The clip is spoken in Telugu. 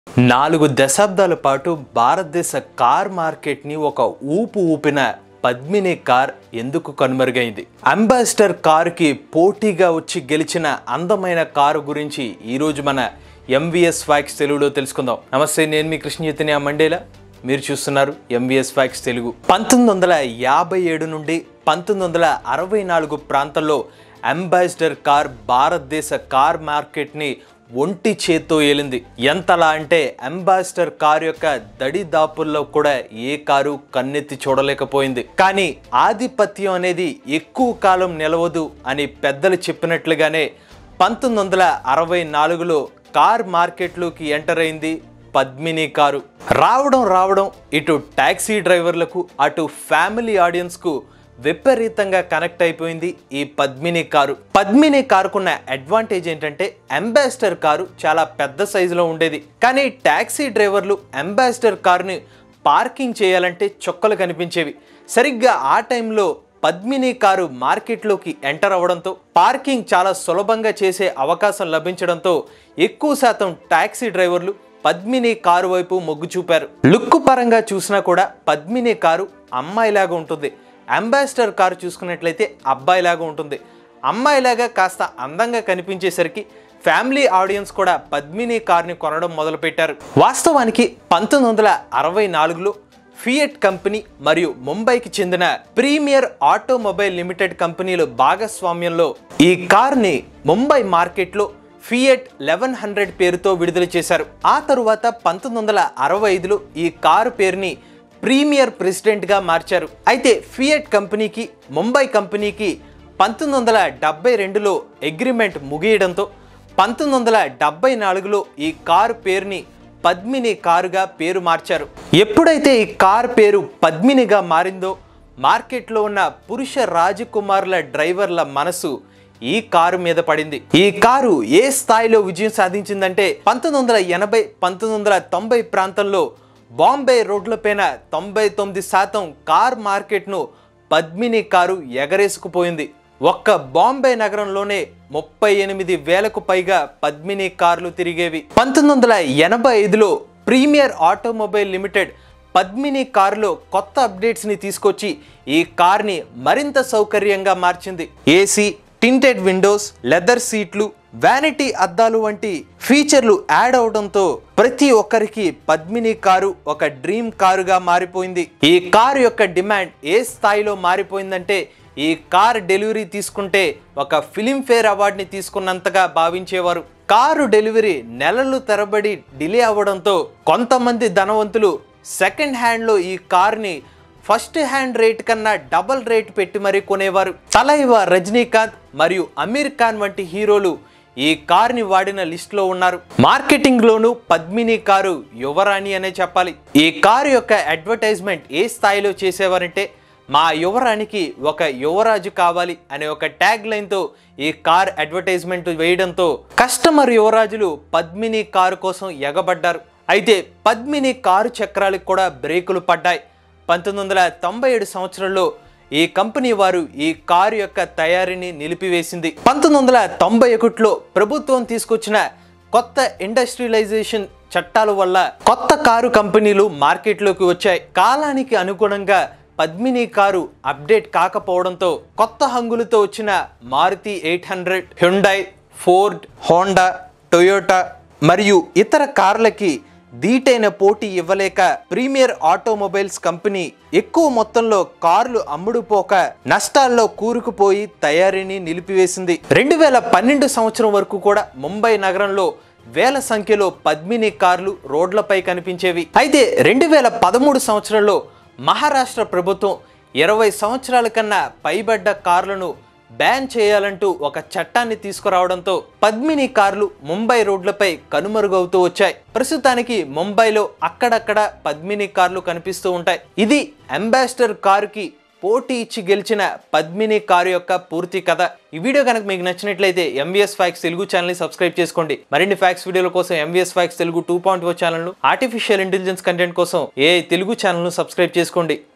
నాలుగు దశాబ్దాల పాటు భారతదేశ కార్ మార్కెట్ని ఒక ఊపు ఊపిన పద్మిని కార్ ఎందుకు కనుమరుగైంది అంబాసిడర్ కారుకి పోటీగా వచ్చి గెలిచిన అందమైన కారు గురించి ఈరోజు మన ఎంవిఎస్ ఫ్యాక్స్ తెలుగులో తెలుసుకుందాం నమస్తే నేను మీ కృష్ణ చైతన్య మండేలా మీరు చూస్తున్నారు ఎంవిఎస్ ఫ్యాక్స్ తెలుగు పంతొమ్మిది వందల యాభై ఏడు నుండి పంతొమ్మిది వందల అరవై నాలుగు ప్రాంతంలో అంబాసిడర్ కార్ భారతదేశ కార్ మార్కెట్ని ఒంటి చేత్తో ఏలింది ఎంతలా అంటే అంబాసిడర్ కారు యొక్క దడిదాపుల్లో కూడా ఏ కారు కన్నెత్తి చూడలేకపోయింది కానీ ఆధిపత్యం అనేది ఎక్కువ కాలం నిలవదు అని పెద్దలు చెప్పినట్లుగానే పంతొమ్మిది వందల అరవై నాలుగులో కార్ మార్కెట్లోకి ఎంటర్ అయింది పద్మిని కారు రావడం రావడం ఇటు టాక్సీ డ్రైవర్లకు అటు ఫ్యామిలీ ఆడియన్స్కు విపరీతంగా కనెక్ట్ అయిపోయింది ఈ పద్మిని కారు పద్మిని కారుకున్న అడ్వాంటేజ్ ఏంటంటే అంబాసిడర్ కారు చాలా పెద్ద సైజులో ఉండేది కానీ టాక్సీ డ్రైవర్లు అంబాసిడర్ కారుని పార్కింగ్ చేయాలంటే చొక్కలు కనిపించేవి సరిగ్గా ఆ టైంలో పద్మిని కారు మార్కెట్లోకి ఎంటర్ అవ్వడంతో పార్కింగ్ చాలా సులభంగా చేసే అవకాశం లభించడంతో ఎక్కువ శాతం టాక్సీ డ్రైవర్లు పద్మిని కారు వైపు మొగ్గు చూపారు లుక్ పరంగా చూసినా కూడా పద్మిని కారు అమ్మాయిలాగా ఉంటుంది అంబాసిడర్ కారు చూసుకున్నట్లయితే అబ్బాయిలాగా ఉంటుంది అమ్మాయిలాగా కాస్త అందంగా కనిపించేసరికి ఫ్యామిలీ ఆడియన్స్ కూడా పద్మిని కార్ని కొనడం మొదలుపెట్టారు వాస్తవానికి పంతొమ్మిది వందల అరవై నాలుగులో ఫియట్ కంపెనీ మరియు ముంబైకి చెందిన ప్రీమియర్ ఆటోమొబైల్ లిమిటెడ్ కంపెనీల భాగస్వామ్యంలో ఈ కార్ని ముంబై మార్కెట్లో ఫియట్ లెవెన్ హండ్రెడ్ పేరుతో విడుదల చేశారు ఆ తరువాత పంతొమ్మిది వందల అరవై ఐదులో ఈ కారు పేరుని ప్రీమియర్ ప్రెసిడెంట్గా మార్చారు అయితే ఫియట్ కంపెనీకి ముంబై కంపెనీకి పంతొమ్మిది వందల డెబ్బై రెండులో అగ్రిమెంట్ ముగియడంతో పంతొమ్మిది వందల డెబ్బై నాలుగులో ఈ కారు పేరుని పద్మిని కారుగా పేరు మార్చారు ఎప్పుడైతే ఈ కారు పేరు పద్మినిగా మారిందో మార్కెట్లో ఉన్న పురుష రాజకుమారుల డ్రైవర్ల మనసు ఈ కారు మీద పడింది ఈ కారు ఏ స్థాయిలో విజయం సాధించిందంటే పంతొమ్మిది వందల ఎనభై పంతొమ్మిది వందల తొంభై ప్రాంతంలో బాంబే రోడ్లపైన తొంభై తొమ్మిది శాతం కార్ మార్కెట్ను పద్మిని కారు ఎగరేసుకుపోయింది ఒక్క బాంబే నగరంలోనే ముప్పై ఎనిమిది వేలకు పైగా పద్మిని కార్లు తిరిగేవి పంతొమ్మిది వందల ఎనభై ఐదులో ప్రీమియర్ ఆటోమొబైల్ లిమిటెడ్ పద్మిని కారులో కొత్త అప్డేట్స్ని తీసుకొచ్చి ఈ కార్ని మరింత సౌకర్యంగా మార్చింది ఏసీ టింటెడ్ విండోస్ లెదర్ సీట్లు వ్యానిటీ అద్దాలు వంటి ఫీచర్లు యాడ్ అవడంతో ప్రతి ఒక్కరికి పద్మిని కారు ఒక డ్రీమ్ కారుగా మారిపోయింది ఈ కారు యొక్క డిమాండ్ ఏ స్థాయిలో మారిపోయిందంటే ఈ కార్ డెలివరీ తీసుకుంటే ఒక ఫిలింఫేర్ అవార్డుని తీసుకున్నంతగా భావించేవారు కారు డెలివరీ నెలలు తరబడి డిలే అవ్వడంతో కొంతమంది ధనవంతులు సెకండ్ హ్యాండ్లో ఈ కార్ని ఫస్ట్ హ్యాండ్ రేట్ కన్నా డబల్ రేట్ పెట్టి మరీ కొనేవారు తలైవ రజనీకాంత్ మరియు అమీర్ ఖాన్ వంటి హీరోలు ఈ కార్ని వాడిన లిస్ట్లో ఉన్నారు మార్కెటింగ్లోనూ పద్మిని కారు యువరాణి అనే చెప్పాలి ఈ కారు యొక్క అడ్వర్టైజ్మెంట్ ఏ స్థాయిలో చేసేవారంటే మా యువరానికి ఒక యువరాజు కావాలి అనే ఒక ట్యాగ్ లైన్తో ఈ కార్ అడ్వర్టైజ్మెంట్ వేయడంతో కస్టమర్ యువరాజులు పద్మిని కారు కోసం ఎగబడ్డారు అయితే పద్మిని కారు చక్రాలకు కూడా బ్రేకులు పడ్డాయి పంతొమ్మిది వందల తొంభై ఏడు సంవత్సరంలో ఈ కంపెనీ వారు ఈ కారు యొక్క తయారీని నిలిపివేసింది పంతొమ్మిది వందల తొంభై ఒకటిలో ప్రభుత్వం తీసుకొచ్చిన కొత్త ఇండస్ట్రియలైజేషన్ చట్టాల వల్ల కొత్త కారు కంపెనీలు మార్కెట్లోకి వచ్చాయి కాలానికి అనుగుణంగా పద్మిని కారు అప్డేట్ కాకపోవడంతో కొత్త హంగులతో వచ్చిన Maruti eight hundred Hyundai Ford Honda Toyota మరియు ఇతర కార్లకి ధీటైన పోటీ ఇవ్వలేక ప్రీమియర్ ఆటోమొబైల్స్ కంపెనీ ఎక్కువ మొత్తంలో కార్లు అమ్ముడుపోక నష్టాల్లో కూరుకుపోయి తయారీని నిలిపివేసింది రెండు వేల పన్నెండు సంవత్సరం వరకు కూడా ముంబై నగరంలో వేల సంఖ్యలో పద్మిని కార్లు రోడ్లపై కనిపించేవి అయితే రెండు వేల పదమూడు సంవత్సరంలో మహారాష్ట్ర ప్రభుత్వం ఇరవై సంవత్సరాల కన్నా పైబడ్డ కార్లను బ్యాన్ చేయాలంటూ ఒక చట్టాన్ని తీసుకురావడంతో పద్మిని కార్లు ముంబై రోడ్లపై కనుమరుగవుతూ వచ్చాయి ప్రస్తుతానికి ముంబైలో అక్కడక్కడ పద్మిని కార్లు కనిపిస్తూ ఉంటాయి ఇది అంబాసిడర్ కారుకి పోటీ ఇచ్చి గెలిచిన పద్మిని కారు యొక్క పూర్తి కథ ఈ వీడియో కనుక మీకు నచ్చినట్లయితే ఎంవిఎస్ ఫ్యాక్స్ తెలుగు ఛానల్ని సబ్స్క్రైబ్ చేసుకోండి మరిన్ని ఫ్యాక్స్ వీడియోల కోసం MVS facts Telugu two point O channel artificial intelligence content కోసం ఏ తెలుగు ఛానల్ను సబ్స్క్రైబ్ చేసుకోండి